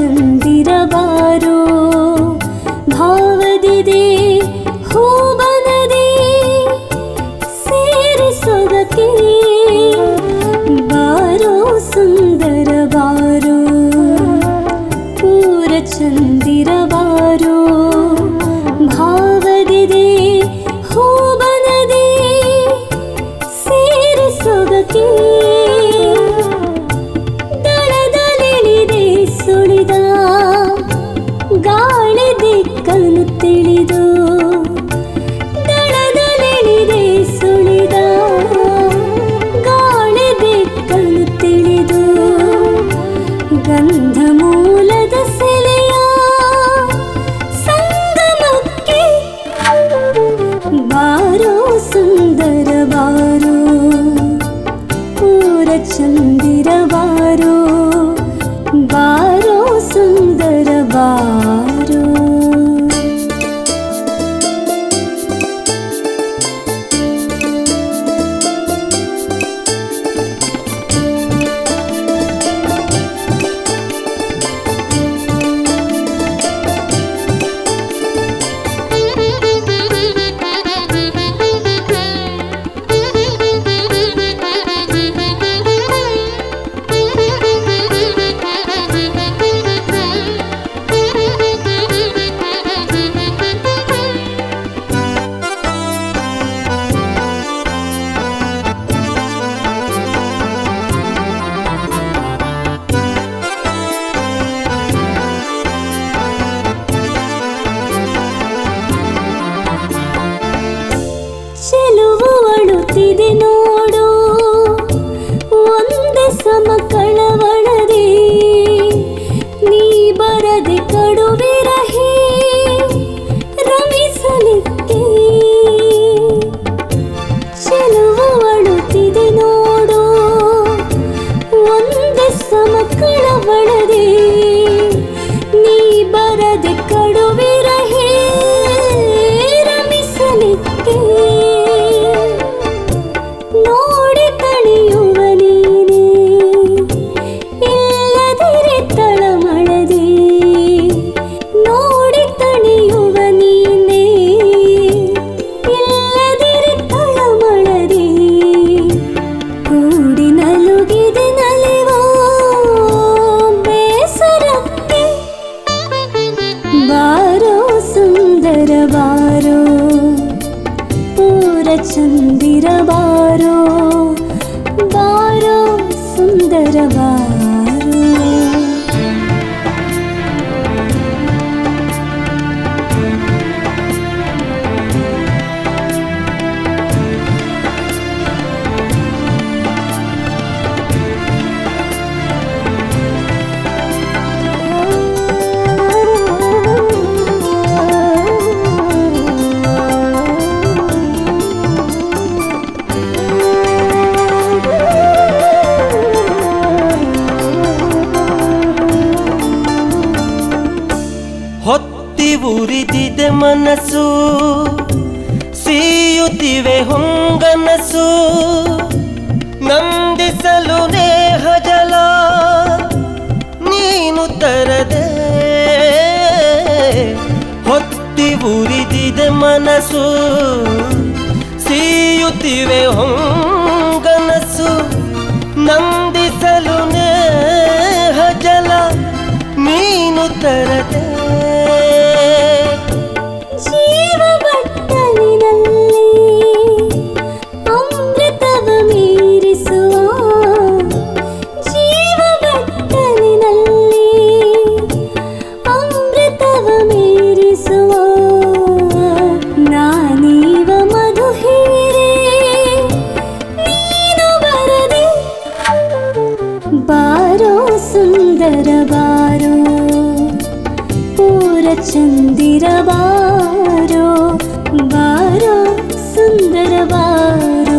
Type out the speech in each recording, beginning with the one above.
ಚಂದಿರಬಾರೋ ಭಾವದಿದೆ ಹೂಬನದಿ ಸೇರಿಸೋದಕ್ಕೆ ಬಾರೋ ಸುಂದರ ಬಾರೋ ಪೂರ ಚಂದಿರಬಾರೋ ಭಾವದಿದೆ ಹೂಬನದಿ ಸೇರಿಸೋದಕ್ಕೆ ದಳದಲ್ಲಿಳಿದೆ ಸುಳಿದ ಗಾಳಿ ದಿಕ್ಕನ್ನು ತಿಳಿದು ದಳದಲ್ಲಿಳಿದೆ ಸುಳಿದ ಗಾಳಿ ದಿಕ್ಕನ್ನು ತಿಳಿದು ಗಂಧ ಮೂಲದ ಸೆಲೆಯ ಸಂಗಮಕ್ಕೆ ಬಾರೋ ಸುಂದರ ಬಾರೋ ಪೂರ ಚಂದಿರ ಬಾರೋ ಬಾರೋ ಸುಂದರ ಬಾರೋ ಚೆಲುವು ಅಳುತ್ತಿದೆ ನೋಡು ಒಂದೇ ಸಮ ಕಳವಳದೆ ನೀ ಬರದೆ ಕಡುವಿರಹಿ ರಮಿಸಲಿಕ್ಕೆ ಚೆಲುವು ಅಳುತ್ತಿದೆ ನೋಡು ಒಂದೇ ಸಮ ಕಳವಳದೆ ನೀ ಬರದೆ ಕಡುವಿರಹಿ ರಮಿಸಲಿಕ್ಕೆ ನೋಡಿ ತಣಿಯುವ ನೀನೆ ಇಲ್ಲದಿರೆ ತಳಮಳದೆ ನೋಡಿ ತಣಿಯುವ ನೀನೆ ಇಲ್ಲದಿರೆ ತಳಮಳದೆ ಕೂಡಿ ನಲುಗಿದೆ ನಲಿವ ಬೇಸರಕ್ಕೆ ಬಾರೋ ಸುಂದರ ಬಾರೋ ಪೂರ ಚಂದಿರ ಬಾರೋ ಬಾರೋ ಸುಂದರ ಬಾರೋ ಹೊತ್ತಿ ಉರಿದಿದೆ ಮನಸ್ಸು ಸೀಯುತ್ತಿವೆ ಹೊಂಗನಸು ನಂದಿಸಲು ನೇಹ ಜಲ ನೀನು ತರದೆ ಹೊತ್ತಿ ಉರಿದಿದೆ ಮನಸ್ಸು ಸೀಯುತ್ತಿವೆ ಹೊಂಗನಸು ನಂದಿಸಲು ನೇಹ ಜಲ ನೀನು ತರದೆ ಜೀವಬಟ್ಟಲಿನಲ್ಲಿ ಅಮೃತವ ಮೀರಿಸುವ ಜೀವಬಟ್ಟಲಿನಲ್ಲಿ ಅಮೃತವ ಮೀರಿಸುವ ನಾನೀವ ಮಧು ಹೀರೆ ನೀನು ಬರದೆ ಬಾರೋ ಸುಂದರ ಬಾರೋ ಪೂರ ಚಂದಿರ ಬಾರೋ ಬಾರೋ ಸುಂದರ ಬಾರೋ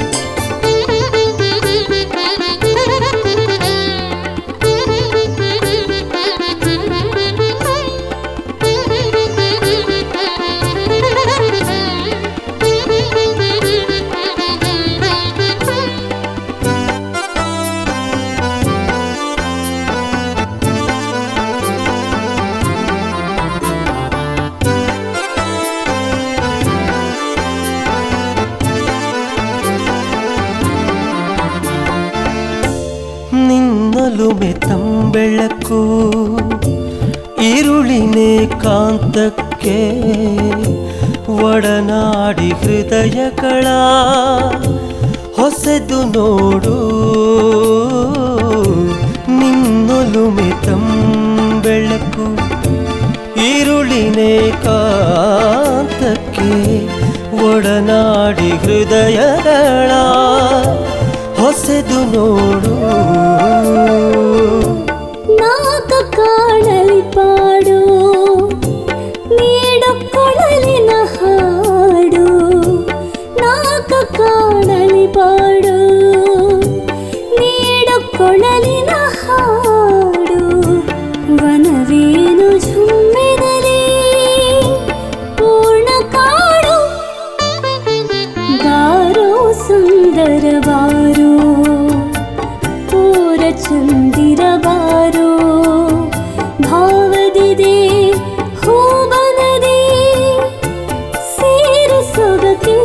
Thank you. ನಿನ್ನೊಲುಮೆ ತಂಬೆಳಕು ಈರುಳಿನೇ ಕಾಂತಕ್ಕೆ ಒಡನಾಡಿ ಹೃದಯಗಳ ಹೊಸದು ನೋಡು ನಿನ್ನೊಲುಮೆ ತಂಬೆಳಕು ಈರುಳಿನೇ ಕಾಂತಕ್ಕೆ ಒಡನಾಡಿ ಹೃದಯಗಳ ಹೊಸದು ನೋಡು ನಾಕ ಕಾಣಲಿ ಪಾಡು ನೀಡು ಕೊಳಲಿನ ಹಾಡು ನಾಕ ಕಾಣಲಿ ಪಾಡು ನೀಡು ಕೊಳಲಿನ ಹಾಡು ವನವೇನು ಝುಮ್ಮೆನಲಿ ಪೂರ್ಣ ಕಾಡು ಬಾರೋ ಸುಂದರ ಬಾರೋ ಪೂರ ಚಂದಿರ ಬಾರೋ ಭಾವದಿದೆ ಹೂಬನದೆ ಸೇರು ಸೊಗಕೆ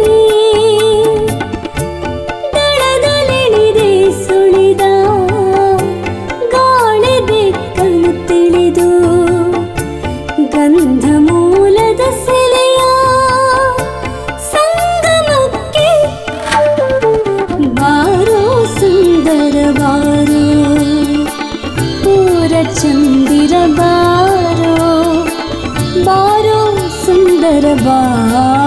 ದಳದಲ್ಲಿಳಿದೆ ಸುಳಿದ ಗಾಳಿ ಬೆಕ್ಕನು ತಿಳಿದು ಗಂಧ ಮೂಲದ ಸೆಲೆಯ ಸಂಗಮಕ್ಕೆ ಬಾರೋ ಸುಂದರ ಬಾರೋ ಪೂರ ಚಂದಿರ ಬಾರೋ ಬಾರೋ ಸುಂದರ ಬಾರೋ